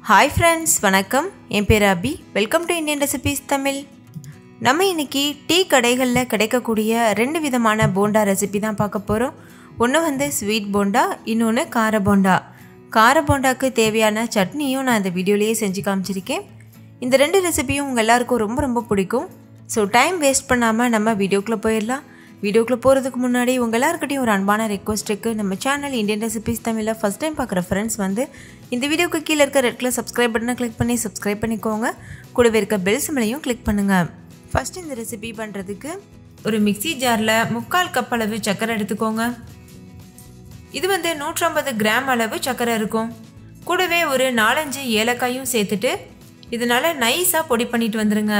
hi friends வணக்கம் என் பேர் Abhi welcome to Indian recipes Tamil நம்ம இன்னைக்கு டீ கடைகளில் கிடைக்கக்கூடிய ரெண்டு விதமான போண்டா ரெசிபி தான் பார்க்க போகிறோம் ஒன்று வந்து ஸ்வீட் போண்டா இன்னொன்று கார போண்டா கார போண்டாக்கு தேவையான சட்னியும் நான் இந்த வீடியோலேயே செஞ்சு காமிச்சிருக்கேன் இந்த ரெண்டு ரெசிபியும் உங்கள் எல்லாருக்கும் ரொம்ப ரொம்ப பிடிக்கும் ஸோ டைம் வேஸ்ட் பண்ணாமல் நம்ம வீடியோக்குள்ளே போயிடலாம் வீடியோக்குள்ளே போகிறதுக்கு முன்னாடி உங்கள் எல்லாருக்கிட்டையும் ஒரு அன்பான ரெக்வஸ்ட் இருக்குது நம்ம சேனல் இந்தியன் ரெசிபிஸ் தமிழில் ஃபஸ்ட் டைம் பார்க்குற ஃப்ரெண்ட்ஸ் வந்து இந்த வீடியோக்கு கீழே இருக்க ரெட் கலர் சப்ஸ்கிரைப் பட்டனை கிளிக் பண்ணி சப்ஸ்கிரைப் பண்ணிக்கோங்க கூடவே இருக்க பெல் சிம்லையும் கிளிக் பண்ணுங்கள் ஃபஸ்ட் இந்த ரெசிபி பண்ணுறதுக்கு ஒரு மிக்ஸி ஜாரில் முக்கால் கப் அளவு சர்க்கரை எடுத்துக்கோங்க இது வந்து நூற்றம்பது கிராம் அளவு சர்க்கரை இருக்கும் கூடவே ஒரு நாலஞ்சு ஏலக்காயும் சேர்த்துட்டு இதனால் நைஸாக பொடி பண்ணிட்டு வந்துடுங்க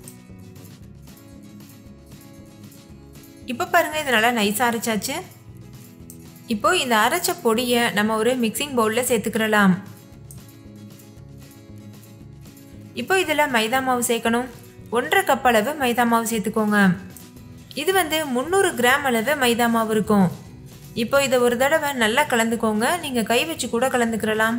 இப்போ பாருங்கள் இது நல்லா நைஸாக அரைச்சாச்சு இப்போ இந்த அரைச்ச பொடியை நம்ம ஒரு மிக்சிங் பவுலில் சேர்த்துக்கிறலாம் இப்போ இதில் மைதா மாவு சேர்க்கணும் ஒன்றரை கப் அளவு மைதா மாவு சேர்த்துக்கோங்க இது வந்து முந்நூறு கிராம் அளவு மைதா மாவு இருக்கும் இப்போ இதை ஒரு தடவை நல்லா கலந்துக்கோங்க நீங்கள் கை வச்சு கூட கலந்துக்கிறலாம்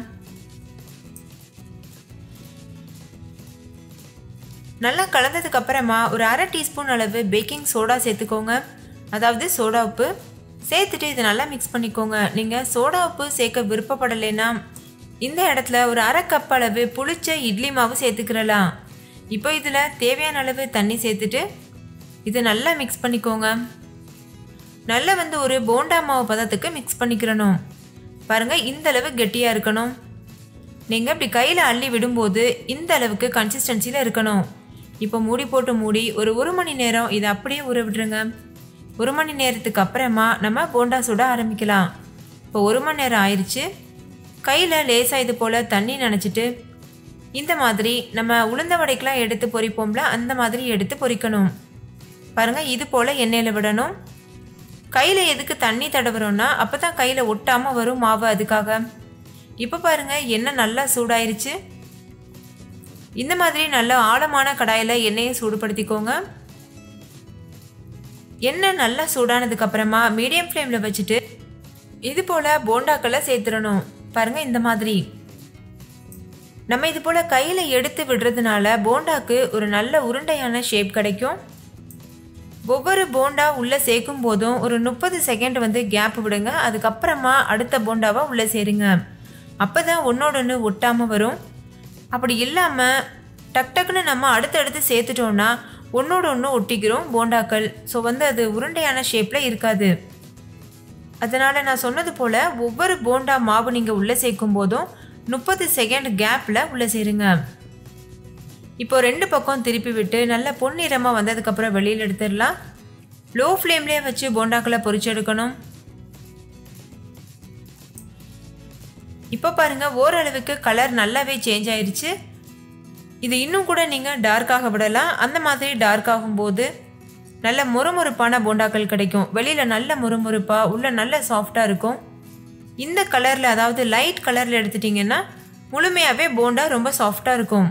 நல்லா கலந்ததுக்கு அப்புறமா ஒரு அரை டீஸ்பூன் அளவு பேக்கிங் சோடா சேர்த்துக்கோங்க அதாவது சோடா உப்பு சேர்த்துட்டு இதை நல்லா மிக்ஸ் பண்ணிக்கோங்க நீங்கள் சோடா உப்பு சேர்க்க விருப்பப்படலைன்னா இந்த இடத்துல ஒரு அரை கப் அளவு புளிச்ச இட்லி மாவு சேர்த்துக்கிறலாம் இப்போ இதில் தேவையான அளவு தண்ணி சேர்த்துட்டு இதை நல்லா மிக்ஸ் பண்ணிக்கோங்க நல்லா வந்து ஒரு போண்டா மாவு பதத்துக்கு மிக்ஸ் பண்ணிக்கிறணும் பாருங்கள் இந்த அளவு கெட்டியாக இருக்கணும் நீங்கள் இப்படி கையில் அள்ளி விடும்போது இந்த அளவுக்கு கன்சிஸ்டன்சியில் இருக்கணும் இப்போ மூடி போட்டு மூடி ஒரு ஒரு மணி நேரம் இதை அப்படியே ஊற விட்டுருங்க ஒரு மணி நேரத்துக்கு அப்புறமா நம்ம போண்டா சுட ஆரம்பிக்கலாம் இப்போ ஒரு மணி நேரம் ஆயிடுச்சு கையில் லேசாக இது போல் தண்ணி நினச்சிட்டு இந்த மாதிரி நம்ம உளுந்த வடைக்கெலாம் எடுத்து பொரிப்போம்ல அந்த மாதிரி எடுத்து பொரிக்கணும் பாருங்கள் இது போல் எண்ணெயில் விடணும் கையில் எதுக்கு தண்ணி தடவுறோன்னா அப்போ தான் கையில் ஒட்டாமல் வரும் மாவு அதுக்காக இப்போ பாருங்கள் எண்ணெய் நல்லா சூடாயிருச்சு இந்த மாதிரி நல்ல ஆழமான கடாயில் எண்ணெயை சூடுபடுத்திக்கோங்க எண்ணெய் நல்லா சூடானதுக்கு அப்புறமா மீடியம் ஃப்ளேமில் வச்சுட்டு இது போல் போண்டாக்களை சேர்த்துடணும் பாருங்கள் இந்த மாதிரி நம்ம இது போல் கையில் எடுத்து விடுறதுனால போண்டாக்கு ஒரு நல்ல உருண்டையான ஷேப் கிடைக்கும் ஒவ்வொரு போண்டா உள்ளே சேர்க்கும் போதும் ஒரு முப்பது செகண்ட் வந்து கேப் விடுங்க அதுக்கப்புறமா அடுத்த போண்டாவை உள்ளே சேருங்க அப்போ தான் ஒன்றோட ஒன்று ஒட்டாமல் வரும் அப்படி இல்லாமல் டக் டக்குன்னு நம்ம அடுத்தடுத்து சேர்த்துட்டோன்னா ஒன்றோட ஒன்று ஒட்டிக்கிறோம் போண்டாக்கள் ஸோ வந்து அது உருண்டையான ஷேப்பில் இருக்காது அதனால் நான் சொன்னது போல் ஒவ்வொரு போண்டா மாவு நீங்கள் உள்ளே சேர்க்கும் போதும் முப்பது செகண்ட் கேப்பில் உள்ளே சேருங்க இப்போ ரெண்டு பக்கம் திருப்பி விட்டு நல்ல பொன்னிறமாக வந்ததுக்கப்புறம் வெளியில் எடுத்துடலாம் லோ ஃப்ளேம்லேயே வச்சு போண்டாக்களை பொரிச்சு எடுக்கணும் இப்போ பாருங்கள் ஓரளவுக்கு கலர் நல்லாவே சேஞ்ச் ஆயிடுச்சு இது இன்னும் கூட நீங்கள் டார்க்காக விடலாம் அந்த மாதிரி டார்க் ஆகும்போது நல்ல முறுமுறுப்பான போண்டாக்கள் கிடைக்கும் வெளியில் நல்ல முறுமுறுப்பாக உள்ள நல்ல சாஃப்டாக இருக்கும் இந்த கலரில் அதாவது லைட் கலரில் எடுத்துட்டிங்கன்னா முழுமையாகவே போண்டா ரொம்ப சாஃப்டாக இருக்கும்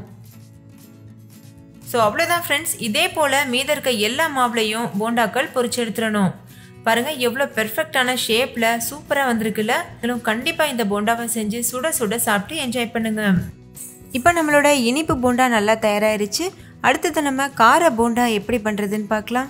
ஸோ அவ்வளோதான் ஃப்ரெண்ட்ஸ் இதே போல் மீத இருக்க எல்லா மாவுலையும் போண்டாக்கள் பொரிச்சு எடுத்துடணும் பாருங்கள் எவ்வளோ பெர்ஃபெக்டான ஷேப்பில் சூப்பராக வந்திருக்குல்ல இன்னும் கண்டிப்பாக இந்த போண்டாவை செஞ்சு சுட சுட சாப்பிட்டு என்ஜாய் பண்ணுங்கள் இப்போ நம்மளோட இனிப்பு போண்டா நல்லா தயாராகிருச்சு அடுத்தது நம்ம கார போண்டா எப்படி பண்ணுறதுன்னு பார்க்கலாம்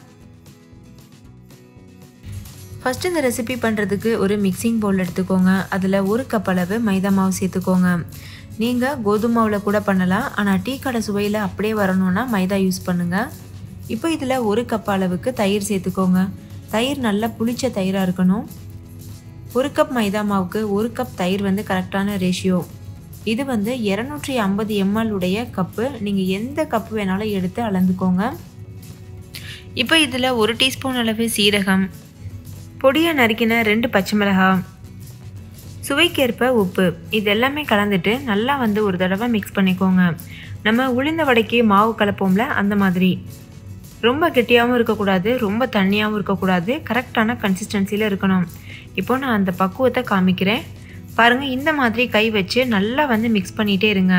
ஃபஸ்ட்டு இந்த ரெசிபி பண்ணுறதுக்கு ஒரு மிக்சிங் பவுல் எடுத்துக்கோங்க அதில் ஒரு கப் அளவு மைதா மாவு சேர்த்துக்கோங்க நீங்கள் கோதுமை மாவில் கூட பண்ணலாம் ஆனால் டீ கடை சுவையில் அப்படியே வரணும்னா மைதா யூஸ் பண்ணுங்கள் இப்போ இதில் ஒரு கப் அளவுக்கு தயிர் சேர்த்துக்கோங்க தயிர் நல்லா புளிச்ச தயிராக இருக்கணும் ஒரு கப் மைதா மாவுக்கு ஒரு கப் தயிர் வந்து கரெக்டான ரேஷியோ இது வந்து இரநூற்றி ஐம்பது எம்எல் உடைய கப்பு நீங்கள் எந்த கப்பு வேணாலும் எடுத்து அளந்துக்கோங்க இப்போ இதில் ஒரு டீஸ்பூன் அளவு சீரகம் பொடியை நறுக்கின ரெண்டு பச்சை மிளகாய் சுவைக்கேற்ப உப்பு இது எல்லாமே கலந்துட்டு நல்லா வந்து ஒரு தடவை மிக்ஸ் பண்ணிக்கோங்க நம்ம உளுந்த வடைக்கு மாவு கலப்போம்ல அந்த மாதிரி ரொம்ப கெட்டியாகவும் இருக்கக்கூடாது ரொம்ப தண்ணியாகவும் இருக்கக்கூடாது கரெக்டான கன்சிஸ்டன்சியில் இருக்கணும் இப்போ நான் அந்த பக்குவத்தை காமிக்கிறேன் பாருங்கள் இந்த மாதிரி கை வச்சு நல்லா வந்து மிக்ஸ் பண்ணிகிட்டே இருங்க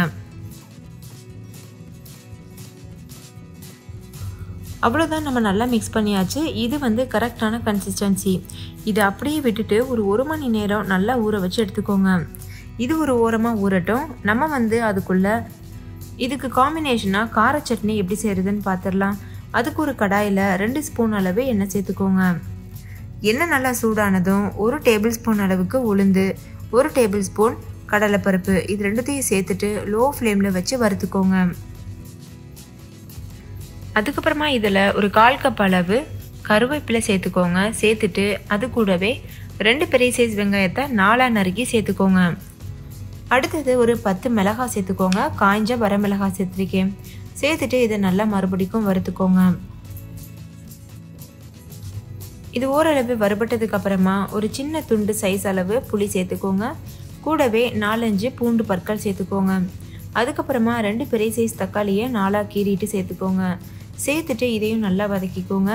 அவ்வளோதான் நம்ம நல்லா மிக்ஸ் பண்ணியாச்சு இது வந்து கரெக்டான கன்சிஸ்டன்சி இதை அப்படியே விட்டுட்டு ஒரு ஒரு மணி நேரம் நல்லா ஊற வச்சு எடுத்துக்கோங்க இது ஒரு ஓரமாக ஊறட்டும் நம்ம வந்து அதுக்குள்ளே இதுக்கு காம்பினேஷனாக கார சட்னி எப்படி செய்கிறதுன்னு பார்த்துடலாம் அதுக்கு ஒரு கடாயில் ரெண்டு ஸ்பூன் அளவு எண்ணெய் சேர்த்துக்கோங்க எண்ணெய் நல்லா சூடானதும் ஒரு டேபிள் ஸ்பூன் அளவுக்கு உளுந்து ஒரு டேபிள் ஸ்பூன் கடலைப்பருப்பு இது ரெண்டுத்தையும் சேர்த்துட்டு லோ ஃப்ளேமில் வச்சு வறுத்துக்கோங்க அதுக்கப்புறமா இதில் ஒரு கால் கப் அளவு கருவேப்பிலை சேர்த்துக்கோங்க சேர்த்துட்டு அது கூடவே ரெண்டு பெரிய சைஸ் வெங்காயத்தை நாலாக நறுக்கி சேர்த்துக்கோங்க அடுத்தது ஒரு பத்து மிளகாய் சேர்த்துக்கோங்க காய்ஞ்ச வரமிளகாய் சேர்த்துருக்கேன் சேர்த்துட்டு இதை நல்லா மறுபடிக்கும் வறுத்துக்கோங்க இது ஓரளவு வறுபட்டதுக்கு அப்புறமா ஒரு சின்ன துண்டு சைஸ் அளவு புளி சேர்த்துக்கோங்க கூடவே நாலஞ்சு பூண்டு பற்கள் சேர்த்துக்கோங்க அதுக்கப்புறமா ரெண்டு பெரிய சைஸ் தக்காளியை நாலாக கீறிட்டு சேர்த்துக்கோங்க சேர்த்துட்டு இதையும் நல்லா வதக்கிக்கோங்க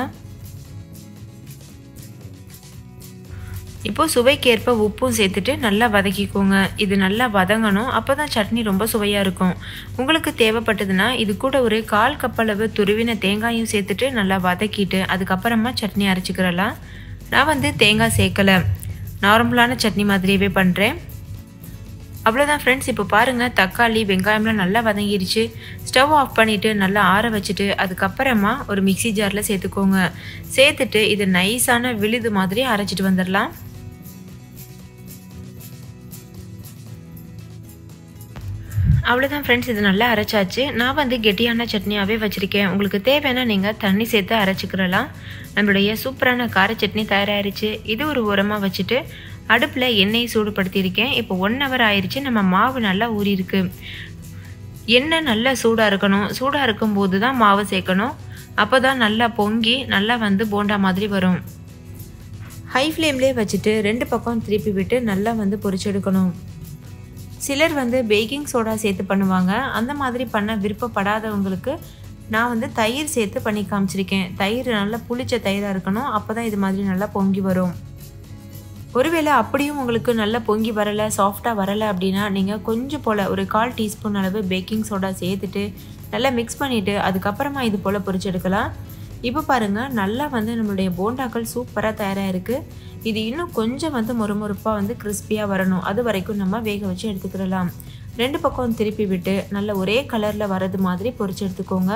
இப்போது சுவைக்கேற்ப உப்பும் சேர்த்துட்டு நல்லா வதக்கிக்கோங்க இது நல்லா வதங்கணும் அப்போ தான் சட்னி ரொம்ப சுவையாக இருக்கும் உங்களுக்கு தேவைப்பட்டதுன்னா இது கூட ஒரு கால் கப்பளவு துருவின தேங்காயும் சேர்த்துட்டு நல்லா வதக்கிட்டு அதுக்கப்புறமா சட்னி அரைச்சிக்கிறலாம் நான் வந்து தேங்காய் சேர்க்கலை நார்மலான சட்னி மாதிரியவே பண்ணுறேன் அவ்வளோதான் ஃப்ரெண்ட்ஸ் இப்போ பாருங்கள் தக்காளி வெங்காயம்லாம் நல்லா வதங்கிருச்சு ஸ்டவ் ஆஃப் பண்ணிவிட்டு நல்லா ஆற வச்சுட்டு அதுக்கப்புறமா ஒரு மிக்சி ஜாரில் சேர்த்துக்கோங்க சேர்த்துட்டு இது நைஸான விழுது மாதிரி அரைச்சிட்டு வந்துடலாம் அவ்வளோதான் ஃப்ரெண்ட்ஸ் இது நல்லா அரைச்சாச்சு நான் வந்து கெட்டியான சட்னியாகவே வச்சுருக்கேன் உங்களுக்கு தேவைன்னா நீங்கள் தண்ணி சேர்த்து அரைச்சிக்கிறலாம் நம்மளுடைய சூப்பரான கார சட்னி தயாராகிருச்சு இது ஒரு உரமாக வச்சுட்டு அடுப்பில் எண்ணெய் சூடுபடுத்தியிருக்கேன் இப்போ ஒன் ஹவர் ஆயிடுச்சு நம்ம மாவு நல்லா ஊறியிருக்கு எண்ணெய் நல்லா சூடாக இருக்கணும் சூடாக இருக்கும்போது தான் மாவு சேர்க்கணும் அப்போ தான் நல்லா பொங்கி நல்லா வந்து போண்டா மாதிரி வரும் ஹை ஃப்ளேம்லேயே வச்சுட்டு ரெண்டு பக்கம் திருப்பி விட்டு நல்லா வந்து பொரிச்செடுக்கணும் சிலர் வந்து பேக்கிங் சோடா சேர்த்து பண்ணுவாங்க அந்த மாதிரி பண்ண விருப்பப்படாதவங்களுக்கு நான் வந்து தயிர் சேர்த்து பண்ணி காமிச்சிருக்கேன் தயிர் நல்லா புளிச்ச தயிராக இருக்கணும் அப்போ தான் இது மாதிரி நல்லா பொங்கி வரும் ஒருவேளை அப்படியும் உங்களுக்கு நல்லா பொங்கி வரலை சாஃப்டாக வரலை அப்படின்னா நீங்கள் கொஞ்சம் போல் ஒரு கால் டீஸ்பூன் அளவு பேக்கிங் சோடா சேர்த்துட்டு நல்லா மிக்ஸ் பண்ணிவிட்டு அதுக்கப்புறமா இது போல் பொரிச்செடுக்கலாம் இப்போ பாருங்கள் நல்லா வந்து நம்மளுடைய போண்டாக்கள் சூப்பராக தயாராக இருக்குது இது இன்னும் கொஞ்சம் வந்து மொறுமொறுப்பாக வந்து கிறிஸ்பியாக வரணும் அது வரைக்கும் நம்ம வேக வச்சு எடுத்துக்கிடலாம் ரெண்டு பக்கம் திருப்பி விட்டு நல்ல ஒரே கலரில் வரது மாதிரி பொரிச்சு எடுத்துக்கோங்க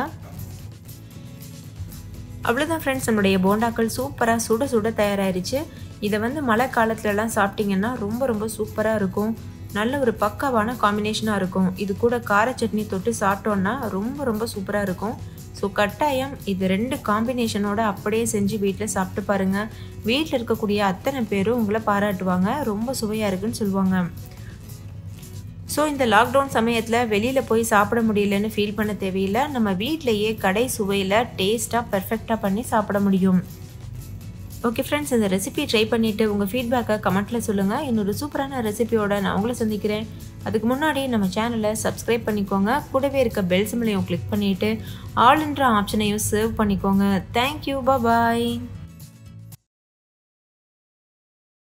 அவ்வளோதான் ஃப்ரெண்ட்ஸ் நம்மளுடைய போண்டாக்கள் சூப்பராக சுட சுட தயாராகிருச்சு இதை வந்து மழை காலத்துலலாம் சாப்பிட்டிங்கன்னா ரொம்ப ரொம்ப சூப்பராக இருக்கும் நல்ல ஒரு பக்காவான காம்பினேஷனாக இருக்கும் இது கூட கார சட்னி தொட்டு சாப்பிட்டோன்னா ரொம்ப ரொம்ப சூப்பராக இருக்கும் ஸோ கட்டாயம் இது ரெண்டு காம்பினேஷனோட அப்படியே செஞ்சு வீட்டில் சாப்பிட்டு பாருங்கள் வீட்டில் இருக்கக்கூடிய அத்தனை பேரும் உங்களை பாராட்டுவாங்க ரொம்ப சுவையாக இருக்குன்னு சொல்லுவாங்க ஸோ இந்த லாக்டவுன் சமயத்தில் வெளியில் போய் சாப்பிட முடியலன்னு ஃபீல் பண்ண தேவையில்லை நம்ம வீட்டிலையே கடை சுவையில் டேஸ்ட்டாக பெர்ஃபெக்டாக பண்ணி சாப்பிட முடியும் ஓகே ஃப்ரெண்ட்ஸ் இந்த ரெசிபியை ட்ரை பண்ணிவிட்டு உங்கள் ஃபீட்பேக்கை கமெண்ட்டில் சொல்லுங்கள் இன்னொரு சூப்பரான ரெசிபியோட நான் உங்களை சந்திக்கிறேன் அதுக்கு முன்னாடி நம்ம சேனலை சப்ஸ்கிரைப் பண்ணிக்கோங்க கூடவே இருக்க பெல் சிம்லையும் கிளிக் பண்ணிவிட்டு ஆல்ன்ற ஆப்ஷனையும் சேவ் பண்ணிக்கோங்க தேங்க்யூ பாய்